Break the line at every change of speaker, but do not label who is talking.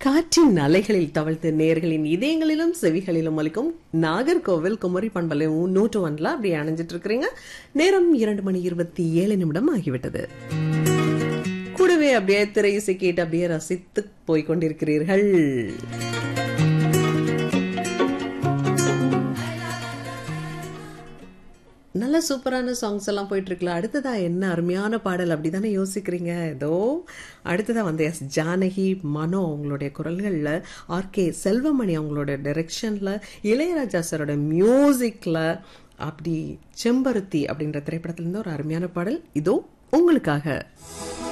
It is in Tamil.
காற்றின் அலைகளில் தவழ்த்து நேர்களின் இதயங்களிலும் செவிகளிலும் ஒலிக்கும் நாகர்கோவில் குமரி பண்பலை நூற்று ஒன்ல அப்படி அணைஞ்சிட்டு இருக்கிறீங்க நேரம் இரண்டு மணி இருபத்தி ஏழு நிமிடம் ஆகிவிட்டது கூடவே அப்படியே திரை இசை கேட்டு அப்படியே ரசித்து போய் கொண்டிருக்கிறீர்கள் நல்ல சூப்பரான சாங்ஸ் எல்லாம் போயிட்டு இருக்குல்ல அடுத்ததா என்ன அருமையான பாடல் அப்படிதானே யோசிக்கிறீங்க ஏதோ அடுத்ததா வந்து எஸ் ஜானகி மனோ அவங்களுடைய குரல்களில் ஆர்கே செல்வமணி அவங்களோட டைரக்ஷன்ல இளையராஜா சாரோட மியூசிக்ல அப்படி செம்பருத்தி அப்படின்ற திரைப்படத்துல இருந்து ஒரு அருமையான பாடல் இதோ உங்களுக்காக